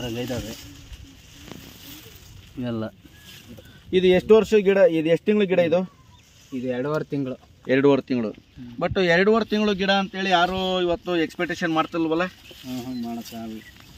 ಅದ್ರಾಗ ಇದ್ದಾವೆ ಇವೆಲ್ಲ ಇದು ಎಷ್ಟು ವರ್ಷ ಗಿಡ ಇದು ಎಷ್ಟು ತಿಂಗಳು ಗಿಡ ಇದು ಇದು ಎರಡೂವರೆ ತಿಂಗಳು ಎರಡೂವರೆ ತಿಂಗಳು ಬಟ್ ಎರಡೂವರೆ ತಿಂಗಳು ಗಿಡ ಅಂತೇಳಿ ಯಾರು ಇವತ್ತು ಎಕ್ಸ್ಪೆಕ್ಟೇಷನ್ ಮಾಡ್ತಿಲ್ವಲ್ಲ ಹ್ಞೂ ಹ್ಞೂ ಮಾಡೋಕ್ಕಾಗಲ್ಲ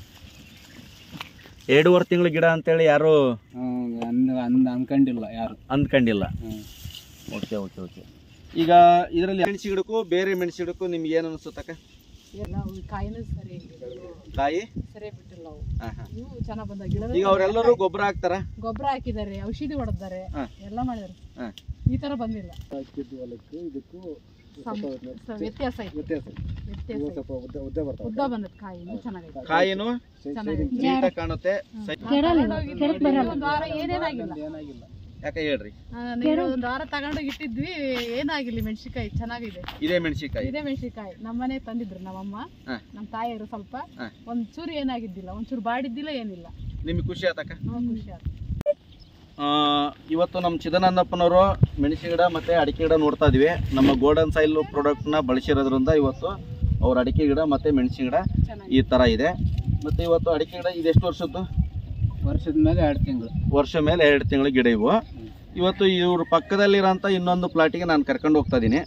ಎರಡೂವರೆ ತಿಂಗಳು ಗಿಡ ಅಂತೇಳಿ ಯಾರು ಹ್ಞೂ ಅಂದ್ ಅಂದ್ ಅನ್ಕೊಂಡಿಲ್ಲ ಯಾರು ಅಂದ್ಕೊಂಡಿಲ್ಲ ಹ್ಞೂ ಓಕೆ ಓಕೆ ಓಕೆ ಈಗ ಇದರಲ್ಲಿ ಮೆಣಸಿ ಗಿಡಕ್ಕೂ ಬೇರೆ ಮೆಣಸಿ ಗಿಡಕ್ಕೂ ನಿಮ್ಗೆ ಏನು ಅನಿಸುತ್ತಕ್ಕ ಕಾಯಿನೂ ಸರಿ ಕಾಯಿ ಸರಿ ಬಿಟ್ಟಿಲ್ಲ ಅವು ಹಾಂ ಹಾಂ ಇವು ಚೆನ್ನಾಗಿ ಬಂದ ಗಿಡದ ಈಗ ಅವರೆಲ್ಲರೂ ಗೊಬ್ಬರ ಹಾಕ್ತಾರ ಗೊಬ್ಬರ ಹಾಕಿದ್ದಾರೆ ಔಷಧಿ ಹೊಡೆದಾರೆ ಹಾ. ಎಲ್ಲ ಮಾಡಿದ್ದಾರೆ ಹಾಂ ಈ ತರ ಬಂದಿಲ್ಲ ಇದಕ್ಕೂ ಸಮ್- ಸ- ವ್ಯತ್ಯಾಸ ಐತೆ ವ್ಯತ್ಯಾಸ ವ್ಯತ್ಯಾಸ ಐತೆ. ಸ್ವಲ್ಪ ಉದ್ದ ಉದ್ದ ಬರ್ತಾವೆ ಉದ್ದ ಬಂದದ್ ಕಾಯಿನೂ ಚೆನ್ನಾಗೈತೆ ಕಾಯಿನೂ ಚೆನ್ನಾಗೈತೆ ನೀಟಾಗಿ ಕಾಣುತ್ತೆ ಸೈ- ಒಂದು ವಾರ ಏನೇನಾಗಿಲ್ಲ ಏನಾಗಿಲ್ಲ ಯಾಕೆ ಹೇಳ್ರಿ ಆ, ನೀರು ಒಂದು ವಾರ ತಗೊಂಡೋಗಿ ಇಟ್ಟಿದ್ವಿ ಏನಾಗಿಲ್ಲ ಮೆಣಸಿಕಾಯಿ ಚೆನ್ನಾಗಿದೆ ಇದೇ ಮೆಣಸಿಕಾಯಿ ಇದೇ ಮೆಣಸಿಕಾಯಿ ನಮ್ಮನೆ ತಂದಿದ್ರು ನಮ್ಮಮ್ಮ ಹಾ. ನಮ್ಮ ತಾಯಿಯರು ಸ್ವಲ್ಪ ಹಾ. ಒಂದ್ ಚೂರು ಏನಾಗಿದ್ದಿಲ್ಲ ಒಂದ್ ಚೂರು ಬಾಡಿದ್ದಿಲ್ಲ ಏನಿಲ್ಲ ನಿಮಗೆ ಖುಷಿ ಆತಕ್ಕ ನಾವು ಖುಷಿ ಆಯ್ತು ಆ, ಇವತ್ತು ನಮ್ಮ ಚಿದಾನಂದಪ್ಪನವರು ಮೆಣಸಿನ ಗಿಡ ಮತ್ತು ಅಡಿಕೆ ಗಿಡ ನೋಡ್ತಾ ಇದ್ವಿ ನಮ್ಮ ಗೋಲ್ಡನ್ ಸೈಲ್ ಪ್ರಾಡಕ್ಟ್ನ ಬಳಸಿರೋದ್ರಿಂದ ಇವತ್ತು ಅವ್ರ ಅಡಿಕೆ ಗಿಡ ಮತ್ತು ಮೆಣಸಿನ ಗಿಡ ಚೆನ್ನಾಗಿ ಈ ಥರ ಇದೆ ಮತ್ತು ಇವತ್ತು ಅಡಿಕೆ ಗಿಡ ಇದೆಷ್ಟು ವರ್ಷದ್ದು ವರ್ಷದ ಮೇಲೆ ಎರಡು ತಿಂಗಳು ವರ್ಷ ಮೇಲೆ ಎರಡು ತಿಂಗಳ ಗಿಡ ಇವು ಇವತ್ತು ಇವ್ರ ಪಕ್ಕದಲ್ಲಿರೋಂಥ ಇನ್ನೊಂದು ಪ್ಲಾಟಿಗೆ ನಾನು ಕರ್ಕೊಂಡು ಹೋಗ್ತಾ ಇದ್ದೀನಿ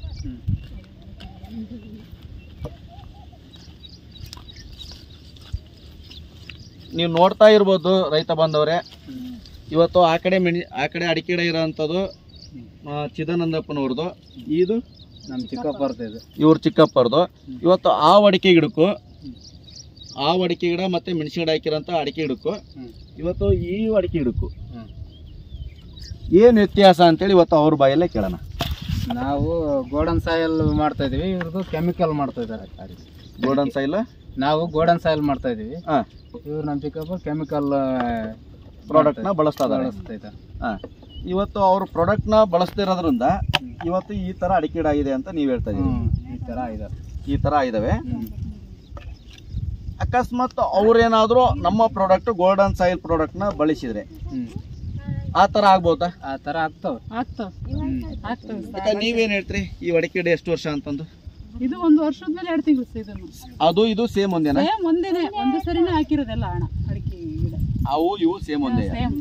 ನೀವು ನೋಡ್ತಾ ಇರ್ಬೋದು ರೈತ ಬಂದವರೇ ಇವತ್ತು ಆ ಕಡೆ ಮೆಣಿ ಆ ಕಡೆ ಅಡಿಕೆ ಗಿಡ ಇರೋವಂಥದ್ದು ಆ, ಚಿದಾನಂದಪ್ಪನವ್ರದ್ದು ಇದು ನಮ್ಮ ಚಿಕ್ಕಪ್ಪ ಬರ್ತದೆ ಇವ್ರ ಚಿಕ್ಕಪ್ಪರದು ಇವತ್ತು ಆ ಅಡಿಕೆ ಗಿಡಕ್ಕೂ ಆ ಅಡಿಕೆ ಗಿಡ ಮತ್ತು ಮೆಣಸಿನ ಗಿಡ ಹಾಕಿರೋಂಥ ಅಡಿಕೆ ಗಿಡಕ್ಕೂ ಹ್ಮ್. ಇವತ್ತು ಈ ಅಡಿಕೆ ಗಿಡಕ್ಕೂ ಹ್ಮ್. ಏನು ವ್ಯತ್ಯಾಸ ಅಂತೇಳಿ ಇವತ್ತು ಅವ್ರ ಬಾಯಲ್ಲೇ ಕೇಳೋಣ ನಾವು ಗೋಲ್ಡನ್ ಸಾಯಿಲ್ ಮಾಡ್ತಾ ಇದೀವಿ ಇವ್ರದ್ದು ಕೆಮಿಕಲ್ ಮಾಡ್ತಾ ಇದ್ದಾರೆ ಗೋಲ್ಡನ್ ಸೈಲ್ ನಾವು ಗೋಲ್ಡನ್ ಸಾಯಿಲ್ ಮಾಡ್ತಾ ಇದೀವಿ ಹಾಂ ಇವ್ರು ನಮ್ಮ ಚಿಕ್ಕಪ್ಪ ಕೆಮಿಕಲ್ ಪ್ರಾಡಕ್ಟ್ನ ಬಳಸ್ತಾ ಇದ್ದಾರೆ ಬಳಸ್ತಾ ಇದ್ದಾರೆ ಹಾಂ ಇವತ್ತು ಅವ್ರ ಪ್ರಾಡಕ್ಟ್ನ ಬಳಸ್ತಿರೋದ್ರಿಂದ ಇವತ್ತು ಈ ಥರ ಅಡಿಕೆ ಗಿಡ ಇದೆ ಅಂತ ನೀವು ಹೇಳ್ತಾ ಇದ್ದೀರಿ ಹ್ಮ್ ಈ ತರ ಇದೆ ಈ ಥರ ಇದಾವೆ ಹ್ಮ್. ಅಕಸ್ಮಾತ್ ಅವ್ರೇನಾದರೂ ನಮ್ಮ ಪ್ರಾಡಕ್ಟ್ ಗೋಲ್ಡನ್ ಸಾಯಿಲ್ ಪ್ರಾಡಕ್ಟ್ನ ಬಳಸಿದ್ರೆ ಹ್ಮ್ ಆ ಥರ ಆಗ್ಬೋದಾ ಆ ತರ ಆಗ್ತಾವ ಆಗ್ತಾವ ಆಗ್ತಾವ ಯಾಕೆ ನೀವೇನು ಹೇಳ್ತೀರಿ ಈ ಅಡಿಕೆ ಗಿಡ ಎಷ್ಟು ವರ್ಷ ಅಂತಂದು ಇದು ಒಂದು ವರ್ಷದ ಮೇಲೆ ಎರಡು ತಿಂಗಳು ಇದನ್ನು ಅದು ಇದು ಸೇಮ್ ಒಂದೇನಾ ಸೇಮ್ ಒಂದೇನೆ ಒಂದೇ ಸರಿನೇ ಹಾಕಿರೋದೆಲ್ಲ ಹಣ ಅಡಿಕೆ ಗಿಡ ಅವು ಇವು ಸೇಮ್ ಒಂದೇ ಸೇಮ್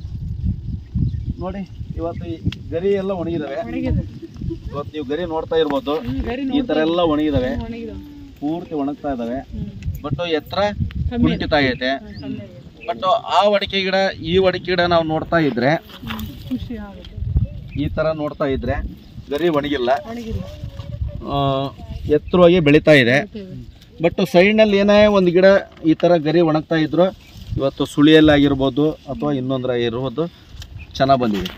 ನೋಡಿ ಇವತ್ತು ಈ ಗರಿ ಎಲ್ಲ ಒಣಗಿದಾವೆ ಒಣಗಿದೆ ಇವತ್ತು ನೀವು ಗರಿ ನೋಡ್ತಾ ಇರ್ಬೋದು ಹ್ಮ್, ಗರಿ ಈ ತರ ಎಲ್ಲ ಒಣಗಿದಾವೆ ಒಣಗಿದಾವೆ ಪೂರ್ತಿ ಒಣಗ್ತಾ ಇದಾವೆ ಹ್ಮ್ ಬಟ್ ಎತ್ತರ ಕಮ್ಮಿ ಕುಂಠಿತ ಐತೆ ಕಮ್ಮಿ ಆಗಿದೆ. ಬಟ್ ಆ ಅಡಿಕೆ ಗಿಡ ಈ ಅಡಿಕೆ ಗಿಡ ನಾವು ನೋಡ್ತಾ ಇದ್ರೆ ಹ್ಮ್, ಖುಷಿ ಆಗುತ್ತೆ ಈ ತರ ನೋಡ್ತಾ ಇದ್ರೆ ಗರಿ ಒಣಗಿಲ್ಲ ಒಣಗಿಲ್ಲ ಆ, ಎತ್ತರವಾಗಿ ಬೆಳೀತಾ ಇದೆ ಬಟ್ ಸೈಡ್ನಲ್ಲಿ ಏನೇ ಒಂದು ಗಿಡ ಈ ಥರ ಗರಿ ಒಣಗ್ತಾ ಇದ್ರು ಇವತ್ತು ಸುಳಿಯಲ್ಲಿ ಆಗಿರ್ಬೋದು ಅಥವಾ ಇನ್ನೊಂದರ ಇರ್ಬೋದು ಚೆನ್ನಾಗಿ ಬಂದಿದೆ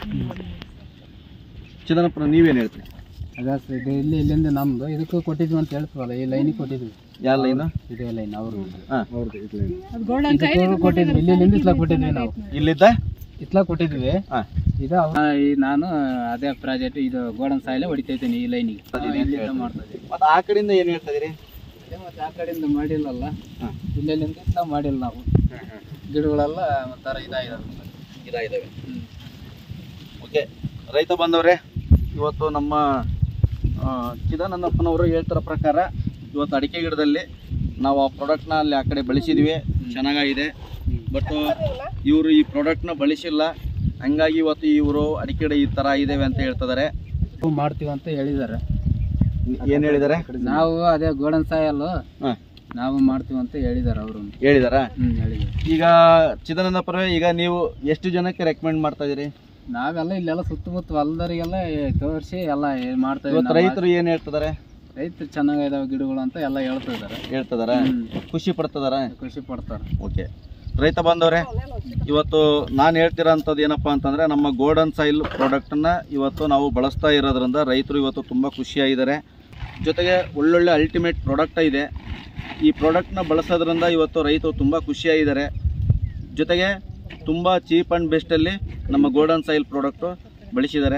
ಚಿದನಪ್ಪನ ನೀವೇನು ಹೇಳ್ತೀರಿ ಅದ ಇದು ಇಲ್ಲಿ ಇಲ್ಲಿಂದ ನಮ್ದು ಇದಕ್ಕೂ ಕೊಟ್ಟಿದ್ವಿ ಅಂತ ಹೇಳ್ತೀವಲ್ಲ ಈ ಲೈನಿಗೆ ಕೊಟ್ಟಿದ್ವಿ ಯಾವ ಲೈನು ಇದೇ ಲೈನ್ ಅವ್ರು ಹಾಂ ಅವ್ರದ್ದು ಇದು ಲೈನ್ ಅದು ಗೋಲ್ಡನ್ ಇದಕ್ಕೂ ಕೊಟ್ಟಿದ್ವಿ ಇಲ್ಲಿ ಇಲ್ಲಿಂದ ಇತ್ಲಾಗ ಕೊಟ್ಟಿದ್ವಿ ನಾವು ಇಲ್ಲಿದ್ದ ಇತ್ಲಾಗ ಕೊಟ್ಟಿದ್ವಿ ಹಾಂ ಇದು ಅವ- ಈ ನಾನು ಅದೇ ಪ್ರಾಜೆಕ್ಟ್ ಇದು ಗೋಡನ್ ಸಾಯಿಲೆ ಹೊಡಿತಾ ಇದ್ದೀನಿ ಈ ಲೈನಿಗೆ ಇಲ್ಲಿಂದ ಮಾಡ್ತಾ ಇದ್ದೀನಿ ಮತ್ತು ಆ ಕಡೆಯಿಂದ ಏನು ಹೇಳ್ತಾ ಇದೀರಿ ಅದೇ ಮತ್ತೆ ಆ ಕಡೆಯಿಂದ ಮಾಡಿಲ್ಲಲ್ಲ ಹಾಂ ಇಲ್ಲಿಂದ ಇತ್ಲಾಗ ಮಾಡಿಲ್ಲ ನಾವು ಗಿಡಗಳೆಲ್ಲ ಒಂಥರ ಇದಾಗಿದಾವೆ ಇದಾಗಿದ್ದಾವೆ ಓಕೆ ರೈತ ಬಂದವರೇ ಇವತ್ತು ನಮ್ಮ ಆ, ಚಿದಾನಂದಪ್ಪನವರು ಹೇಳ್ತಿರೋ ಪ್ರಕಾರ ಇವತ್ತು ಅಡಿಕೆ ಗಿಡದಲ್ಲಿ ನಾವು ಆ ಪ್ರಾಡಕ್ಟ್ನ ಅಲ್ಲಿ ಆ ಕಡೆ ಬಳಸಿದ್ವಿ ಚೆನ್ನಾಗಾಗಿದೆ ಬಟ್ ಇವರು ಈ ಪ್ರಾಡಕ್ಟ್ನ ಬಳಸಿಲ್ಲ ಹಂಗಾಗಿ ಇವತ್ತು ಇವರು ಅಡಿಕೆ ಗಿಡ ಈ ಥರ ಇದ್ದೇವೆ ಅಂತ ಹೇಳ್ತಿದ್ದಾರೆ ನಾವು ಮಾಡ್ತೀವಿ ಅಂತ ಹೇಳಿದ್ದಾರೆ ಏನು ಹೇಳಿದ್ದಾರೆ ನಾವು ಅದೇ ಗೋಡನ್ ಸಾಯಲ್ ಹಾಂ ನಾವು ಮಾಡ್ತೀವಿ ಅಂತ ಹೇಳಿದ್ದಾರೆ ಅವರು ಹೇಳಿದಾರಾ ಹ್ಮ್ ಹೇಳಿದ್ದಾರೆ ಈಗ ಚಿದಾನಂದಪ್ಪರೇ ಈಗ ನೀವು ಎಷ್ಟು ಜನಕ್ಕೆ ರೆಕಮೆಂಡ್ ಮಾಡ್ತಾ ಇದೀರಿ ನಾವೆಲ್ಲ ಇಲ್ಲೆಲ್ಲ ಸುತ್ತಮುತ್ತ ಹೊಲದವರಿಗೆಲ್ಲ ತೋರಿಸಿ ಎಲ್ಲ ಏನ್ ಮಾಡ್ತಾ ಇದೀವಿ ಇವತ್ತು ನಾವು. ರೈತರು ಏನು ಹೇಳ್ತಿದ್ದಾರೆ ರೈತರು ಚೆನ್ನಾಗಿದಾವೆ ಗಿಡಗಳು ಅಂತ ಎಲ್ಲ ಹೇಳ್ತಾ ಇದ್ದಾರೆ ಹೇಳ್ತಿದಾರ ಖುಷಿ ಪಡ್ತಿದಾರ ಖುಷಿ ಪಡ್ತಾರೆ ಓಕೆ ರೈತ ಬಂದವರೇ ಇವತ್ತು ನಾನು ಹೇಳ್ತಿರೋಂಥದ್ದು ಏನಪ್ಪ ಅಂತಂದರೆ ನಮ್ಮ ಗೋಲ್ಡನ್ ಸಾಯಿಲ್ ಪ್ರಾಡಕ್ಟನ್ನು ಇವತ್ತು ನಾವು ಬಳಸ್ತಾ ಇರೋದ್ರಿಂದ ರೈತರು ಇವತ್ತು ತುಂಬ ಖುಷಿಯಾಗಿದ್ದಾರೆ ಜೊತೆಗೆ ಒಳ್ಳೊಳ್ಳೆ ಅಲ್ಟಿಮೇಟ್ ಪ್ರಾಡಕ್ಟ್ ಇದೆ ಈ ಪ್ರಾಡಕ್ಟ್ನ ಬಳಸೋದ್ರಿಂದ ಇವತ್ತು ರೈತರು ತುಂಬ ಖುಷಿಯಾಗಿದ್ದಾರೆ ಜೊತೆಗೆ ತುಂಬ ಚೀಪ್ ಆ್ಯಂಡ್ ಬೆಸ್ಟಲ್ಲಿ ನಮ್ಮ ಗೋಲ್ಡನ್ ಸಾಯಿಲ್ ಪ್ರಾಡಕ್ಟು ಬಳಸಿದ್ದಾರೆ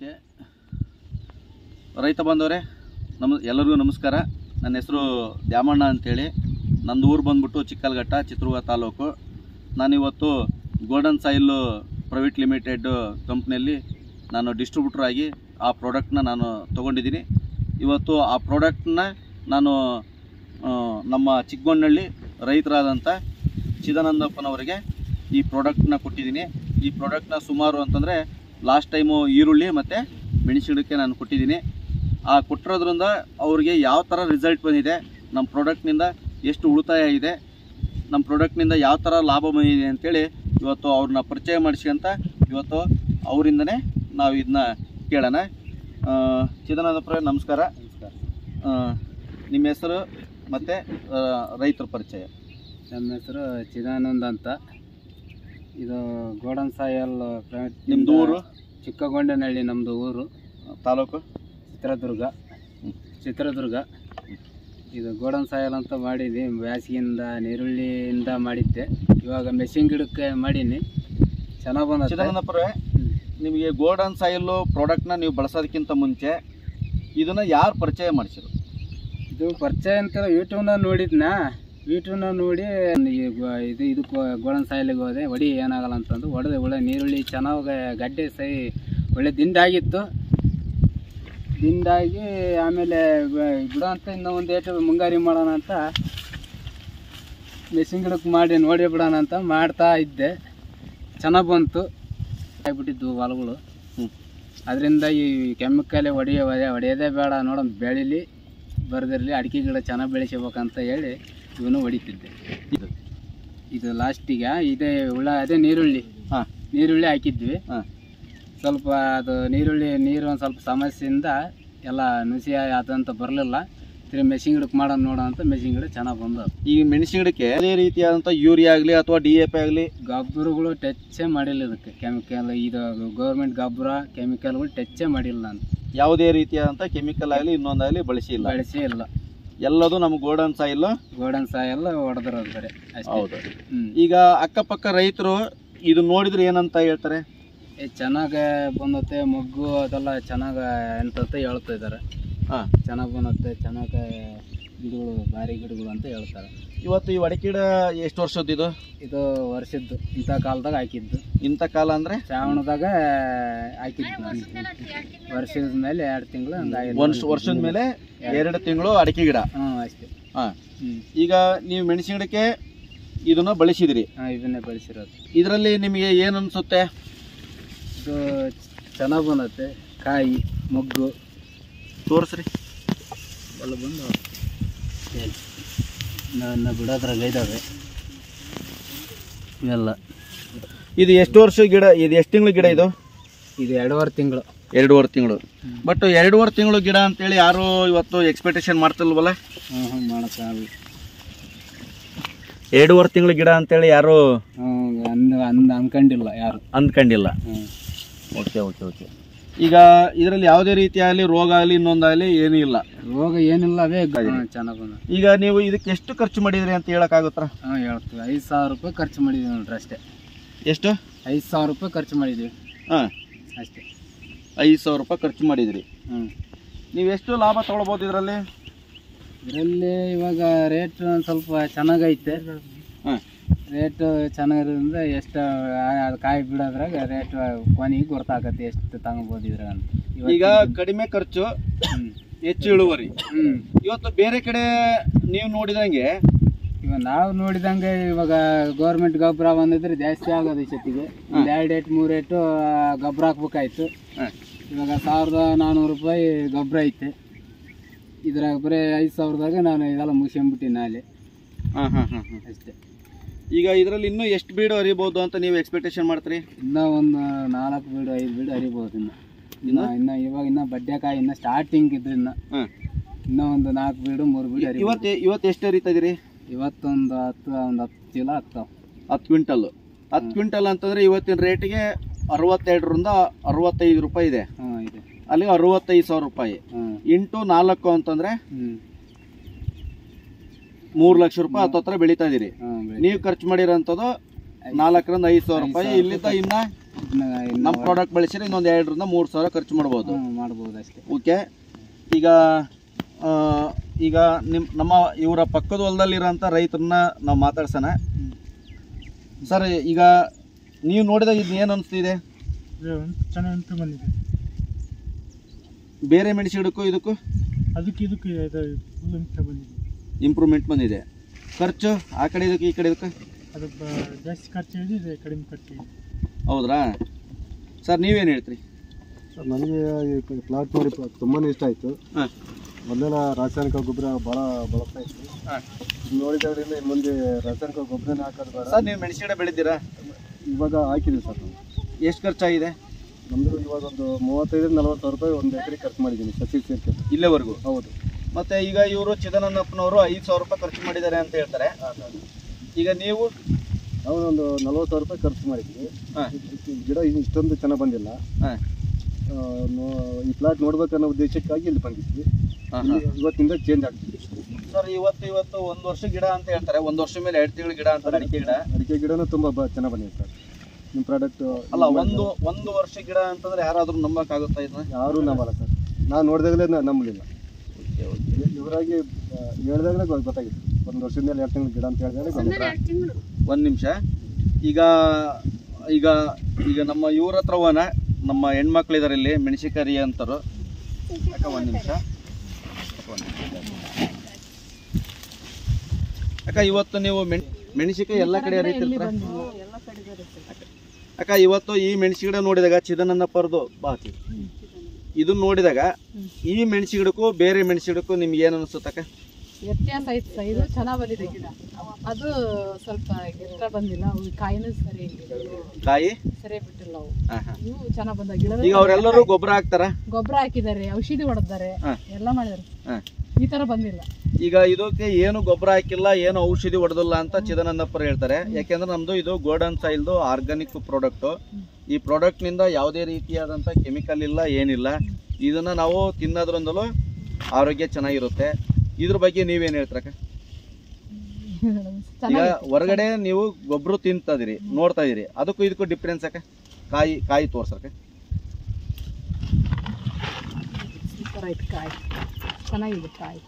ರೈತ ಬಂದವರೇ ನಮ ಎಲ್ಲರಿಗೂ ನಮಸ್ಕಾರ ನನ್ನ ಹೆಸರು ದ್ಯಾಮಣ್ಣ ಅಂತೇಳಿ ನಂದು ಊರು ಬಂದ್ಬಿಟ್ಟು ಚಿಕ್ಕಲ್ಘಟ್ಟ ಚಿತ್ರದುರ್ಗ ತಾಲೂಕು ನಾನಿವತ್ತು ಗೋಲ್ಡನ್ ಸಾಯಿಲ್ ಪ್ರೈವೇಟ್ ಲಿಮಿಟೆಡ್ ಕಂಪ್ನಿಯಲ್ಲಿ ನಾನು ಡಿಸ್ಟ್ರಿಬ್ಯೂಟರ್ ಆಗಿ ಆ ಪ್ರಾಡಕ್ಟ್ನ ನಾನು ತೊಗೊಂಡಿದ್ದೀನಿ ಇವತ್ತು ಆ ಪ್ರಾಡಕ್ಟ್ನ ನಾನು ಆ, ನಮ್ಮ ಚಿಕ್ಕಗೊಂಡಳ್ಳಿ ರೈತರಾದಂಥ ಚಿದಾನಂದಪ್ಪನವರಿಗೆ ಈ ಪ್ರಾಡಕ್ಟ್ನ ಕೊಟ್ಟಿದ್ದೀನಿ ಈ ಪ್ರಾಡಕ್ಟ್ನ ಸುಮಾರು ಅಂತಂದರೆ ಲಾಸ್ಟ್ ಟೈಮು ಈರುಳ್ಳಿ ಮತ್ತು ಮೆಣಸಿನಕ್ಕೆ ನಾನು ಕೊಟ್ಟಿದ್ದೀನಿ ಆ ಕೊಟ್ಟಿರೋದ್ರಿಂದ ಅವ್ರಿಗೆ ಯಾವ ಥರ ರಿಸಲ್ಟ್ ಬಂದಿದೆ ನಮ್ಮ ಪ್ರಾಡಕ್ಟ್ನಿಂದ ಎಷ್ಟು ಉಳಿತಾಯ ಇದೆ ನಮ್ಮ ಪ್ರಾಡಕ್ಟ್ನಿಂದ ಯಾವ ಥರ ಲಾಭ ಬಂದಿದೆ ಅಂತೇಳಿ ಇವತ್ತು ಅವ್ರನ್ನ ಪರಿಚಯ ಮಾಡಿಸ್ಕೊಂತ ಇವತ್ತು ಅವರಿಂದನೇ ನಾವು ಇದನ್ನ ಕೇಳೋಣ ಆ, ಚಿದಾನಂದಪ್ಪರೇ ನಮಸ್ಕಾರ ನಮಸ್ಕಾರ ಆ, ನಿಮ್ಮ ಹೆಸರು ಮತ್ತು ರೈತರ ಪರಿಚಯ ನಮ್ಮ ಹೆಸರು ಚಿದಾನಂದ್ ಅಂತ ಇದು ಗೋಡನ್ ಸಾಯಲ್ ಪ್ರೈವೇಟ್ ನಿಮ್ಮದು ಊರು ಚಿಕ್ಕಗೊಂಡನಹಳ್ಳಿ ನಮ್ಮದು ಊರು ತಾಲೂಕು ಚಿತ್ರದುರ್ಗ ಹ್ಮ್. ಚಿತ್ರದುರ್ಗ ಇದು ಗೋಡನ್ ಸಾಯಲ್ ಅಂತ ಮಾಡಿದ್ವಿ ಬೇಸಿಗೆಯಿಂದ ನೀರುಳ್ಳಿಯಿಂದ ಮಾಡಿದ್ದೆ ಇವಾಗ ಮೆಷಿನ್ ಗಿಡಕ್ಕೆ ಮಾಡೀನಿ ಚೆನ್ನಾಗಿ ಬಂದ ಚಿದಾನಂದಪ್ಪರೇ ನಿಮಗೆ ಗೋಲ್ಡನ್ ಸಾಯಿಲ್ ಪ್ರಾಡಕ್ಟ್ನ ನೀವು ಬಳಸೋದಕ್ಕಿಂತ ಮುಂಚೆ ಇದನ್ನು ಯಾರು ಪರಿಚಯ ಮಾಡಿಸಿರು ಇದು ಪರಿಚಯ ಅಂತ ಯೂಟ್ಯೂಬ್ನ ನೋಡಿದ್ನ ಯೂಟ್ಯೂಬ್ನ ನೋಡಿ ಈ ಗೊ- ಇದು ಇದು ಗೋಡನ್ ಸಾಯಲಿಗೆ ಹೋದೆ ಹೊಡಿ ಏನಾಗಲ್ಲ ಅಂತಂದು ಹೊಡೆದೆ ಒಳ್ಳೆ ನೀರುಳ್ಳಿ ಚೆನ್ನಾಗಿ ಗಡ್ಡೆ ಸೈ ಒಳ್ಳೆ ದಿಂಡಾಗಿತ್ತು ದಿಂಡಾಗಿ ಆಮೇಲೆ ಬ- ಬಿಡು ಅಂತ ಇನ್ನೂ ಒಂದು ಏಟು ಮುಂಗಾರಿ ಮಾಡೋಣ ಅಂತ ಮೆಷಿನ್ ಗಿಡಕ್ಕೆ ಮಾಡಿ ನೋಡಿ ಬಿಡೋಣ ಅಂತ ಮಾಡ್ತಾ ಇದ್ದೆ ಚೆನ್ನಾಗಿ ಬಂತು ಆಗ್ಬಿಟ್ಟಿದ್ವು ಹೊಲಗಳು ಹ್ಮ್. ಅದರಿಂದ ಈ ಕೆಮಿಕಲ್ ಹೊಡೆಯ ಹೊಡೆಯೋದೇ ಬೇಡ ನೋಡೋಣ ಬೆಳೀಲಿ ಬರೆದಿರಲಿ ಅಡಿಕೆ ಗಿಡ ಚೆನ್ನಾಗಿ ಬೆಳೆಸಬೇಕಂತ ಹೇಳಿ ಇವನು ಹೊಡಿತಿದ್ದೆ ಇದು ಇದು ಲಾಸ್ಟಿಗೆ ಇದೇ ಉಳ್ಳ ಅದೇ ನೀರುಳ್ಳಿ ಹಾಂ ನೀರುಳ್ಳಿ ಹಾಕಿದ್ವಿ ಹಾಂ ಸ್ವಲ್ಪ ಅದು ನೀರುಳ್ಳಿ ನೀರು ಒಂದು ಸ್ವಲ್ಪ ಸಮಸ್ಯೆಯಿಂದ ಎಲ್ಲ ನುಸಿ ಅದಂತ ಬರಲಿಲ್ಲ ತಿರ್ಗಿ ಮೆಷಿನ್ ಗಿಡಕ್ಕೆ ಮಾಡೋಣ ನೋಡೋಣ ಅಂತ ಮೆಷಿನ್ ಗಿಡ ಚೆನ್ನಾಗಿ ಬಂದವು ಈ ಮೆಣಸಿನ ಗಿಡಕ್ಕೆ ಯಾವುದೇ ರೀತಿಯಾದಂಥ ಯೂರಿಯಾ ಆಗಲಿ ಅಥವಾ ಡಿ ಎ ಪಿ ಆಗಲಿ ಗೊಬ್ಬರಗಳು ಟಚ್ಚೇ ಮಾಡಿಲ್ಲ ಇದಕ್ಕೆ ಕೆಮಿಕಲ್ ಇದು ಗೌರ್ಮೆಂಟ್ ಗೊಬ್ಬರ ಕೆಮಿಕಲ್ಗಳು ಟಚ್ಚೇ ಮಾಡಿಲ್ಲ ನಾನು ಯಾವುದೇ ರೀತಿಯಾದಂಥ ಕೆಮಿಕಲ್ ಆಗಲಿ ಇನ್ನೊಂದಾಗಲಿ ಬಳಸಿಲ್ಲ ಬೆಳೆಸೇ ಇಲ್ಲ ಎಲ್ಲದು ನಮ್ಮ ಗೋಲ್ಡನ್ ಸಾಯಿಲ್ ಗೋಡನ್ ಸಾಯೆಲ್ಲ ಹೊಡೆದಿರೋದು ಬರೀ ಅಷ್ಟೇ ಹೌದು ಹ್ಮ್ ಈಗ ಅಕ್ಕಪಕ್ಕ ರೈತರು ಇದು ನೋಡಿದ್ರೆ ಏನಂತ ಹೇಳ್ತಾರೆ ಏ ಚೆನ್ನಾಗಿ ಬಂದತ್ತೆ ಮೊಗ್ಗು ಅದೆಲ್ಲ ಚೆನ್ನಾಗಿ ಎಂತಂತ ಹೇಳ್ತಾ ಇದ್ದಾರೆ ಹಾಂ ಚೆನ್ನಾಗಿ ಬಂದತ್ತೆ ಚೆನ್ನಾಗಿ ಗಿಡಗಳು ಭಾರಿ ಗಿಡಗಳು ಅಂತ ಹೇಳ್ತಾರೆ ಇವತ್ತು ಈ ಅಡಿಕೆ ಗಿಡ ಎಷ್ಟು ವರ್ಷದ್ದು ಇದು ಇದು ವರ್ಷದ್ದು ಇಂಥ ಕಾಲದಾಗ ಹಾಕಿದ್ದು ಇಂಥ ಕಾಲ ಅಂದರೆ ಶ್ರಾವಣದಾಗ ಹಾಕಿದ್ದು ನಾನು ವರ್ಷದ ಮೇಲೆ ಎರಡು ತಿಂಗಳು ಹಂಗಾಗಿ ಒಂದು ವರ್ಷದ ಮೇಲೆ ಎರಡು ತಿಂಗಳು ಅಡಿಕೆ ಗಿಡ ಹ್ಞೂ ಅಷ್ಟೇ ಹಾಂ ಹ್ಞೂ ಈಗ ನೀವು ಮೆಣಸಿನ ಗಿಡಕ್ಕೆ ಇದನ್ನ ಬಳಸಿದಿರಿ ಹಾಂ ಇದನ್ನೇ ಬೆಳೆಸಿರೋದು ಇದರಲ್ಲಿ ನಿಮಗೆ ಏನು ಅನಿಸುತ್ತೆ ಇದು ಚೆನ್ನಾಗಿ ಬಂದತ್ತೆ ಕಾಯಿ ಮೊಗ್ಗು ತೋರಿಸ್ರಿ ಎಲ್ಲ ಬಂದು ನನ್ನ ಬಿಡೋದ್ರಾಗ ಇದ್ದಾವೆ ಇವೆಲ್ಲ ಇದು ಎಷ್ಟು ವರ್ಷ ಗಿಡ ಇದು ಎಷ್ಟು ತಿಂಗಳು ಗಿಡ ಇದು ಇದು ಎರಡೂವರೆ ತಿಂಗಳು ಎರಡೂವರೆ ತಿಂಗಳು ಬಟ್ ಎರಡೂವರೆ ತಿಂಗಳು ಗಿಡ ಅಂತೇಳಿ ಯಾರು ಇವತ್ತು ಎಕ್ಸ್ಪೆಕ್ಟೇಷನ್ ಮಾಡ್ತಿಲ್ವಲ್ಲ ಹ್ಞೂ ಹ್ಞೂ ಮಾಡೋಕ್ಕಾಗಲ್ಲ ಎರಡೂವರೆ ತಿಂಗಳು ಗಿಡ ಅಂತೇಳಿ ಯಾರು ಹ್ಞೂ ಅಂದ್ ಅಂದ್ ಅನ್ಕೊಂಡಿಲ್ಲ ಯಾರು ಅಂದ್ಕೊಂಡಿಲ್ಲ ಹ್ಞೂ ಓಕೆ ಓಕೆ ಓಕೆ ಈಗ ಇದರಲ್ಲಿ ಯಾವುದೇ ರೀತಿಯಾಗಲಿ ರೋಗ ಆಗಲಿ ಇನ್ನೊಂದಾಗಲಿ ಏನೂ ಇಲ್ಲ ರೋಗ ಏನಿಲ್ಲ ಅವೇ ಚೆನ್ನಾಗಿ ಬಂದ ಈಗ ನೀವು ಇದಕ್ಕೆ ಎಷ್ಟು ಖರ್ಚು ಮಾಡಿದ್ರಿ ಅಂತ ಹೇಳಕ್ಕಾಗುತ್ತಾ ಹಾಂ ಹೇಳ್ತೀವಿ ಐದು ಸಾವಿರ ರೂಪಾಯಿ ಖರ್ಚು ಮಾಡಿದ್ವಿ ನೋಡ್ರಿ ಅಷ್ಟೇ ಎಷ್ಟು ಐದು ಸಾವಿರ ರೂಪಾಯಿ ಖರ್ಚು ಮಾಡಿದ್ವಿ ಹಾಂ ಅಷ್ಟೇ ಐದು ಸಾವಿರ ರೂಪಾಯಿ ಖರ್ಚು ಮಾಡಿದ್ರಿ ಹ್ಞೂ ನೀವು ಎಷ್ಟು ಲಾಭ ತೊಗೊಳ್ಬೋದು ಇದರಲ್ಲಿ ಇದರಲ್ಲಿ ಇವಾಗ ರೇಟ್ ಒಂದು ಸ್ವಲ್ಪ ಚೆನ್ನಾಗೈತೆ ಹಾಂ ರೇಟ್ ಚೆನ್ನಾಗಿರೋದ್ರಿಂದ ಎಷ್ಟು ಆ- ಅದು ಕಾಯಿ ಬಿಡೋದ್ರಾಗ ರೇಟ್ ಕೊನೆಗೆ ಗೊತ್ತಾಗತ್ತೆ ಎಷ್ಟು ತಗೋಬೋದು ಇದ್ರಾಗ ಅಂತ ಇವತ್ತು- ಈಗ ಕಡಿಮೆ ಖರ್ಚು ಹ್ಮ್. ಹೆಚ್ಚು ಇಳುವರಿ ಹ್ಮ್ ಇವತ್ತು ಬೇರೆ ಕಡೆ ನೀವು ನೋಡಿದಂಗೆ ಇವಾಗ ನಾವು ನೋಡಿದಂಗೆ ಇವಾಗ ಗೌರ್ಮೆಂಟ್ ಗೊಬ್ಬರ ಬಂದಿದ್ರೆ ಜಾಸ್ತಿ ಆಗೋದು ಈ ಸತಿಗೆ ಒಂದು ಎರಡು ಏಟ್ ಮೂರು ಏಟು ಗೊಬ್ಬರ ಹಾಕ್ಬೇಕಾಯ್ತು ಹಾಂ ಇವಾಗ ಸಾವಿರದ ನಾನ್ನೂರು ರೂಪಾಯಿ ಗೊಬ್ಬರ ಐತೆ ಇದ್ರಾಗ ಬರೀ ಐದು ಸಾವಿರದಾಗ ನಾನು ಇದೆಲ್ಲ ಮುಗಿಸ್ಕೊಂಬಿಟ್ಟಿನಿ ನಾಳೆ ಹಾಂ ಹಾಂ ಹಾಂ ಹಾಂ ಅಷ್ಟೇ ಈಗ ಇದರಲ್ಲಿ ಇನ್ನೂ ಎಷ್ಟು ಬೀಡು ಹರಿಬೋದು ಅಂತ ನೀವು ಎಕ್ಸ್ಪೆಕ್ಟೇಷನ್ ಮಾಡ್ತೀರಿ ಇನ್ನೂ ಒಂದು ನಾಲ್ಕು ಬೀಡು ಐದು ಬೀಡು ಹರಿಬೋದು ಇನ್ನು ಇನ್ನು ಇನ್ನು ಇವಾಗ ಇನ್ನು ಬಡ್ಡೆಕಾಯಿ ಇನ್ನು ಸ್ಟಾರ್ಟಿಂಗ್ ಇದ್ದು ಇನ್ನು ಹಾಂ ಇನ್ನೂ ಒಂದು ನಾಲ್ಕು ಬೀಡು ಮೂರು ಬೀಡು ಹರಿಬೋದು ಇವತ್ತು ಇವತ್ತು ಎಷ್ಟು ಹರಿತಾ ಇದೀರಿ ಇವತ್ತೊಂದು ಹತ್ತು ಒಂದು ಹತ್ತು ಚೀಲ ಆಗ್ತಾವೆ ಹತ್ತು ಕ್ವಿಂಟಲ್ ಹತ್ತು ಕ್ವಿಂಟಲ್ ಅಂತಂದ್ರೆ ಇವತ್ತಿನ ರೇಟಿಗೆ ಅರವತ್ತೆರಡರಿಂದ ಅರವತ್ತೈದು ರೂಪಾಯಿ ಇದೆ ಹ್ಞೂ ಇದೆ ಅಲ್ಲಿ ಅರವತ್ತೈದು ಸಾವಿರ ರೂಪಾಯಿ ಹ್ಞೂ ಇಂಟು ನಾಲ್ಕು ಅಂತಂದ್ರೆ ಹ್ಞೂ ಮೂರು ಲಕ್ಷ ರೂಪಾಯಿ ಹತ್ತು ಹತ್ರ ಬೆಳೀತಾ ಇದೀರಿ ಹ್ಞೂ ಬೆಳೆ ನೀವು ಖರ್ಚು ಮಾಡಿರೋಂಥದ್ದು ನಾಲ್ಕರಿಂದ ಐದು ಸಾವಿರ ರೂಪಾಯಿ ಇಲ್ಲಿಂದ ಇನ್ನ ಇನ್ನು ಇನ್ನು ನಮ್ಮ ಪ್ರಾಡಕ್ಟ್ ಬೆಳೆಸಿದ್ರೆ ಇನ್ನೊಂದು ಎರಡರಿಂದ ಮೂರು ಸಾವಿರ ಖರ್ಚು ಮಾಡ್ಬೋದು ಹ್ಞೂ ಮಾಡ್ಬೋದು ಅಷ್ಟೇ ಓಕೆ ಈಗ ಆ, ಈಗ ನಿಮ್ಮ ನಮ್ಮ ಇವರ ಪಕ್ಕದ ಹೊಲದಲ್ಲಿರೋಂಥ ರೈತರನ್ನ ನಾವು ಮಾತಾಡ್ಸೋಣ ಸರ್ ಈಗ ನೀವು ನೋಡಿದಾಗ ಇದು ಏನು ಅನಿಸ್ತಿದೆ ಚೆನ್ನಾಗಿ ಬಂದಿದೆ ಬೇರೆ ಮೆಣಸು ಗಿಡಕ್ಕೂ ಇದಕ್ಕೂ ಅದಕ್ಕೆ ಇದಕ್ಕೆ ಬಂದಿದೆ ಇಂಪ್ರೂವ್ಮೆಂಟ್ ಬಂದಿದೆ ಖರ್ಚು ಆ ಕಡೆ ಇದಕ್ಕೆ ಈ ಕಡೆ ಇದಕ್ಕೆ ಅದು ಬ- ಜಾಸ್ತಿ ಖರ್ಚಿದೆ ಇದು ಕಡಿಮೆ ಖರ್ಚಿದೆ ಹೌದ್ರಾ ಸರ್ ನೀವೇನು ಹೇಳ್ತೀರಿ ಸರ್ ನನಗೆ ಈ ಪ್ಲಾಟ್ ನೋಡಿ ತುಂಬಾ ಇಷ್ಟ ಆಯಿತು ಹಾಂ ಮೊದಲೆಲ್ಲ ರಾಸಾಯನಿಕ ಗೊಬ್ಬರ ಭಾಳ ಬಳಸ್ತಾ ಇತ್ತು ಹಾಂ ಇದ್ ನೋಡಿದಾದ್ರಿಂದ ಇನ್ನು ಮುಂದೆ ರಾಸಾಯನಿಕ ಗೊಬ್ಬರನೇ ಹಾಕೋದು ಬೇಡ ಸರ್ ನೀವು ಮೆಣಸಿನ ಗಿಡ ಬೆಳೆದಿರಾ ಇವಾಗ ಹಾಕಿದ್ದೀವಿ ಸರ್ ನಾವು ಎಷ್ಟು ಖರ್ಚಾಗಿದೆ ನಮ್ಮದು ಇವಾಗ ಒಂದು ಮೂವತ್ತೈದರಿಂದ ನಲ್ವತ್ತು ಸಾವಿರ ರೂಪಾಯಿ ಒಂದು ಎಕರೆ ಖರ್ಚು ಮಾಡಿದ್ದೀನಿ ಸಸಿ ಸೇರ್ಕೊಂಡು ಇಲ್ಲಿವರೆಗೂ ಹೌದು ಮತ್ತೆ ಈಗ ಇವರು ಚಿದಾನಂದಪ್ಪನವರು ಐದು ಸಾವಿರ ರೂಪಾಯಿ ಖರ್ಚು ಮಾಡಿದ್ದಾರೆ ಅಂತ ಹೇಳ್ತಾರೆ ಈಗ ನೀವು ನಾವು ಒಂದು ನಲ್ವತ್ತು ಸಾವಿರ ರೂಪಾಯಿ ಖರ್ಚು ಮಾಡಿದ್ವಿ ಹಾಂ ಈ ಗಿಡ ಇನ್ನು ಇಷ್ಟೊಂದು ಚೆನ್ನಾಗಿ ಬಂದಿಲ್ಲ ಹಾಂ ಆ, ನೋ- ಈ ಪ್ಲಾಟ್ ನೋಡ್ಬೇಕನ್ನೋ ಉದ್ದೇಶಕ್ಕಾಗಿ ಇಲ್ಲಿ ಬಂದಿದ್ವಿ ಹಾಂ ಇಲ್ಲಿ ಇವತ್ತಿಂದ ಚೇಂಜ್ ಆಗ್ತಿದೆ ಸರ್ ಇವತ್ತು ಇವತ್ತು ಒಂದು ವರ್ಷ ಗಿಡ ಅಂತ ಹೇಳ್ತಾರೆ ಒಂದು ವರ್ಷ ಮೇಲೆ ಎರಡು ತಿಂಗಳ ಗಿಡ ಅಂತಾರೆ ಅಡಿಕೆ ಗಿಡ ಅಡಿಕೆ ಗಿಡನೂ ತುಂಬ ಬ ಚೆನ್ನಾಗಿ ಬಂದಿದೆ ಸರ್ ನಿಮ್ಮ ಪ್ರಾಡಕ್ಟ್ ಅಲ್ಲ ಒಂದು ಒಂದು ವರ್ಷ ಗಿಡ ಅಂತಂದ್ರೆ ಯಾರಾದ್ರೂ ನಂಬಕ್ಕಾಗುತ್ತಾ ಇದನ್ನ ಯಾರೂ ನಂಬಲ್ಲ ಸರ್ ನಾನು ನೋಡಿದಾಗಲೇ ನಂಬಲಿಲ್ಲ ಇವರಾಗಿ ಹೇಳ್ದಾಗಲೇ ಗೊತ್ತಾಗಿತ್ತು ಒಂದು ವರ್ಷದ ಮೇಲೆ ಎರಡು ತಿಂಗಳು ಗಿಡ ಅಂತ ಹೇಳಿದಾಗಲೇ ಗೊತ್ತಾಗಿತ್ತು ಒಂದು ನಿಮಿಷ ಈಗ ಈಗ ಈಗ ನಮ್ಮ ಇವ್ರ ಹತ್ರ ಹೋಗೋಣ ನಮ್ಮ ಹೆಣ್ಮಕ್ಳಿದಾರೆ ಇಲ್ಲಿ ಮೆಣಸಿಕಾರಿ ಅಂತಾರು ಅಕ್ಕ ಒಂದು ನಿಮಿಷ ಒಂದ್ ನಿಮಿಷ. ಅಕ್ಕ ಇವತ್ತು ನೀವು ಮೆಣ್ ಮೆಣಸಿಕಾಯಿ ಎಲ್ಲ ಕಡೆ ರೀತಿ ಅಕ್ಕ ಇವತ್ತು ಈ ಮೆಣಸಿ ಗಿಡ ನೋಡಿದಾಗ ಚಿದಾನಂದಪ್ಪರದು ಬಾಕಿ ಇದನ್ನ ನೋಡಿದಾಗ ಈ ಮೆಣಸಿ ಗಿಡಕ್ಕೂ ಬೇರೆ ಮೆಣಸಿ ಗಿಡಕ್ಕೂ ನಿಮ್ಗೆ ಏನು ಅನಿಸುತ್ತಕ್ಕ ವ್ಯತ್ಯಾಸ ಐತೆ ಸರ್ ಇದು ಚೆನ್ನಾಗಿ ಬಂದಿದೆ ಗಿಡ ಅದು ಸ್ವಲ್ಪ ಗಿಡ ಬಂದಿಲ್ಲ ಅವು ಕಾಯಿನೂ ಸರಿ ಕಾಯಿ ಸರಿ ಬಿಟ್ಟಿಲ್ಲ ಅವು ಹಾಂ ಹಾಂ ಇವು ಚೆನ್ನಾಗಿ ಬಂದ ಗಿಡ ಈಗ ಅವರೆಲ್ಲರೂ ಗೊಬ್ಬರ ಹಾಕ್ತಾರ ಗೊಬ್ಬರ ಹಾಕಿದ್ದಾರೆ ಔಷಧಿ ಹೊಡೆದಾರೆ ಹಾ. ಎಲ್ಲ ಮಾಡಿದ್ದಾರೆ ಹಾಂ ಈ ತರ ಬಂದಿಲ್ಲ ಈಗ ಇದಕ್ಕೆ ಏನು ಗೊಬ್ಬರ ಹಾಕಿಲ್ಲ ಏನು ಔಷಧಿ ಹೊಡೆದಿಲ್ಲ ಅಂತ ಚಿದಾನಂದಪ್ಪರು ಹೇಳ್ತಾರೆ ಯಾಕೆಂದ್ರೆ ನಮ್ದು ಇದು ಗೋಲ್ಡನ್ ಸಾಯಿಲ್ದು ಆರ್ಗಾನಿಕ್ ಪ್ರಾಡಕ್ಟು ಈ ಪ್ರಾಡಕ್ಟ್ನಿಂದ ಯಾವುದೇ ರೀತಿಯಾದಂಥ ಕೆಮಿಕಲ್ ಇಲ್ಲ ಏನಿಲ್ಲ ಇದನ್ನ ನಾವು ತಿನ್ನೋದ್ರಿಂದಲೂ ಆರೋಗ್ಯ ಚೆನ್ನಾಗಿರುತ್ತೆ ಇದ್ರ ಬಗ್ಗೆ ನೀವೇನು ಹೇಳ್ತಾರಕ್ಕ ಈಗ ಚೆನ್ನಾಗಿ ಹೊರಗಡೆ ನೀವು ಗೊಬ್ಬರ ತಿಂತದಿರಿ ನೋಡ್ತಾ ಇದೀರಿ ಅದಕ್ಕೂ ಇದಕ್ಕೂ ಡಿಫ್ರೆನ್ಸ್ ಅಕ್ಕ ಕಾಯಿ ಕಾಯಿ ತೋರ್ಸಕ್ಕ ಸೂಪರ್ ಆಯ್ತು ಕಾಯಿ ಚೆನ್ನಾಗಿದೆ ಕಾಯಿ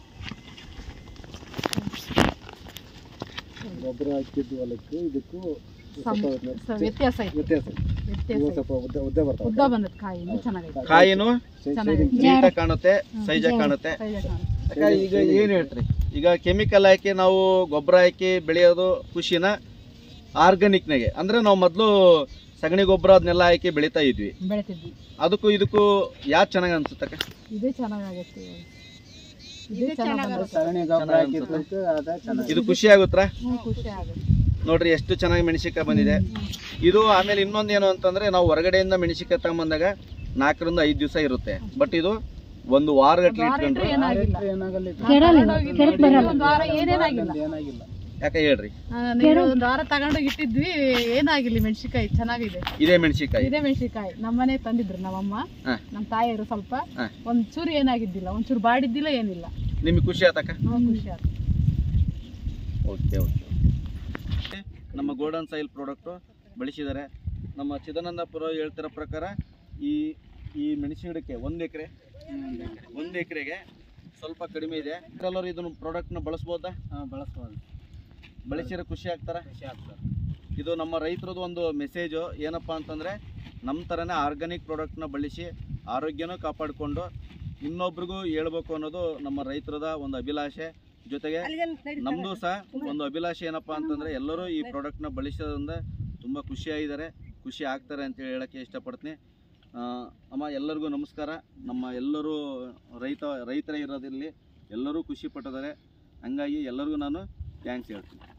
ಗೊಬ್ಬರ ಹಾಕಿದ್ದು ಹೊಲಕ್ಕೂ ಇದಕ್ಕೂ ಸಮ್- ಸ್ವಲ್ಪ ಸ- ವ್ಯತ್ಯಾಸ ಐತೆ ವ್ಯತ್ಯಾಸ ಇದೆ. ವ್ಯತ್ಯಾಸ ಇವು ಐತೆ. ಸ್ವಲ್ಪ ಉದ್ದ ಉದ್ದ ಬರ್ತಾವೆ ಉದ್ದ ಬಂದದ ಕಾಯಿ ಇನ್ನೂ ಚೆನ್ನಾಗೈತೆ ಕಾಯಿನೂ ಚೆನ್ನಾಗಿದೆ ನೀಟಾಗಿ ಕಾಣುತ್ತೆ ಸೈಜಾಗಿ ಕಾಣುತ್ತೆ ಸೈಜ್ ಕಾಣುತ್ತೆ. ಅಕ್ಕ, ಈಗ ಏನು ಹೇಳ್ತೀರಿ ಈಗ ಕೆಮಿಕಲ್ ಹಾಕಿ ನಾವು ಗೊಬ್ಬರ ಹಾಕಿ ಬೆಳೆಯೋದು ಖುಷಿನ ಆರ್ಗಾನಿಕ್ನಾಗೆ ಅಂದ್ರೆ ನಾವು ಮೊದಲು ಸಗಣಿ ಗೊಬ್ಬರ ಅದನ್ನೆಲ್ಲ ಹಾಕಿ ಬೆಳಿತಾ ಇದ್ವಿ ಬೆಳಿತಿದ್ವಿ ಅದಕ್ಕೂ ಇದಕ್ಕೂ ಯಾವ್ದು ಚೆನ್ನಾಗಿ ಅನ್ಸುತ್ತಕ್ಕ ಇದೇ ಚೆನ್ನಾಗತ್ತೆ ಇದೇ ಚೆನ್ನಾಗಿ ಸಗಣಿ ಗೊಬ್ಬರ ಹಾಕಿದ್ದಕ್ಕೆ ಅದ ಚೆನ್ನಾಗಿ ಇದು ಖುಷಿ ಆಗುತ್ತಾ ಖುಷಿ ಆಗುತ್ತೆ ನೋಡ್ರಿ ಎಷ್ಟು ಚೆನ್ನಾಗಿ ಮೆಣಸಿಕಾಯಿ ಬಂದಿದೆ ಇದು ಆಮೇಲೆ ಇನ್ನೊಂದು ಏನು ಅಂತಂದ್ರೆ ನಾವು ಹೊರಗಡೆಯಿಂದ ಮೆಣಸಿಕಾಯಿ ತಗೊಂಬಂದಾಗ ನಾಲ್ಕರಿಂದ ಐದು ದಿವಸ ಇರುತ್ತೆ ಬಟ್ ಇದು ಒಂದು ವಾರಗಟ್ಲೆ ಇಟ್ಕೊಂಡ್ರೆ ಏನಾಗಿಲ್ಲ ಏನಾಗಲ್ಲ ಇದು. ಒಂದು ವಾರ ಏನೇನಾಗಿಲ್ಲ ಏನಾಗಿಲ್ಲ ಯಾಕೆ ಹೇಳ್ರಿ ಆ, ನೀವು ಒಂದು ವಾರ ತಗೊಂಡೋಗಿ ಇಟ್ಟಿದ್ವಿ ಏನಾಗಿಲ್ಲ ಮೆಣಸಿಕಾಯಿ ಚೆನ್ನಾಗಿದೆ ಇದೇ ಮೆಣಸಿಕಾಯಿ ಇದೇ ಮೆಣಸಿಕಾಯಿ ನಮ್ಮನೆ ತಂದಿದ್ರು ನಮ್ಮಮ್ಮ ಹಾ. ನಮ್ಮ ತಾಯಿಯರು ಸ್ವಲ್ಪ ಹಾ. ಒಂದ್ ಚೂರು ಏನಾಗಿದ್ದಿಲ್ಲ ಒಂದ್ ಚೂರು ಬಾಡಿದ್ದಿಲ್ಲ ಏನಿಲ್ಲ ನಿಮಗೆ ಖುಷಿ ಆತಕ್ಕ ಹ್ಮ್, ಖುಷಿ ಆಯ್ತು ಓಕೆ ಓಕೆ ನಮ್ಮ ಗೋಲ್ಡನ್ ಸಾಯಿಲ್ ಪ್ರಾಡಕ್ಟು ಬಳಸಿದ್ದಾರೆ ನಮ್ಮ ಚಿದಾನಂದಪುರ ಹೇಳ್ತಿರೋ ಪ್ರಕಾರ ಈ ಈ ಮೆಣಸಿನ ಗಿಡಕ್ಕೆ ಒಂದು ಎಕರೆ ಒಂದು ಎಕರೆಗೆ ಸ್ವಲ್ಪ ಕಡಿಮೆ ಇದೆ ಎಲ್ಲರೂ ಇದನ್ನು ಪ್ರಾಡಕ್ಟ್ನ ಬಳಸ್ಬೋದಾ ಹಾಂ ಬಳಸ್ಬೋದು ಬಳಸಿರೋ ಖುಷಿ ಆಗ್ತಾರ ಖುಷಿ ಆಗ್ತದೆ ಇದು ನಮ್ಮ ರೈತರದ್ದು ಒಂದು ಮೆಸೇಜು ಏನಪ್ಪ ಅಂತಂದರೆ ನಮ್ಮ ಥರನೇ ಆರ್ಗ್ಯಾನಿಕ್ ಪ್ರಾಡಕ್ಟ್ನ ಬಳಸಿ ಆರೋಗ್ಯನೂ ಕಾಪಾಡಿಕೊಂಡು ಇನ್ನೊಬ್ರಿಗೂ ಹೇಳ್ಬೇಕು ಅನ್ನೋದು ನಮ್ಮ ರೈತರದ ಒಂದು ಅಭಿಲಾಷೆ ಜೊತೆಗೆ ನಮ್ಮದು ಸಹ ಒಂದು ಅಭಿಲಾಷೆ ಏನಪ್ಪ ಅಂತಂದರೆ ಎಲ್ಲರೂ ಈ ಪ್ರಾಡಕ್ಟ್ನ ಬಳಸೋದ್ರಿಂದ ತುಂಬ ಖುಷಿಯಾಗಿದ್ದಾರೆ ಖುಷಿ ಆಗ್ತಾರೆ ಅಂತ ಹೇಳೋಕ್ಕೆ ಇಷ್ಟಪಡ್ತೀನಿ ಆ, ಅಮ್ಮ ಎಲ್ಲರಿಗೂ ನಮಸ್ಕಾರ ನಮ್ಮ ಎಲ್ಲರೂ ರೈತ ರೈತರೇ ಇರೋದಿಲ್ಲಿ ಎಲ್ಲರೂ ಖುಷಿ ಪಟ್ಟಿದ್ದಾರೆ ಹಂಗಾಗಿ ಎಲ್ಲರಿಗೂ ನಾನು ಥ್ಯಾಂಕ್ಸ್ ಹೇಳ್ತೀನಿ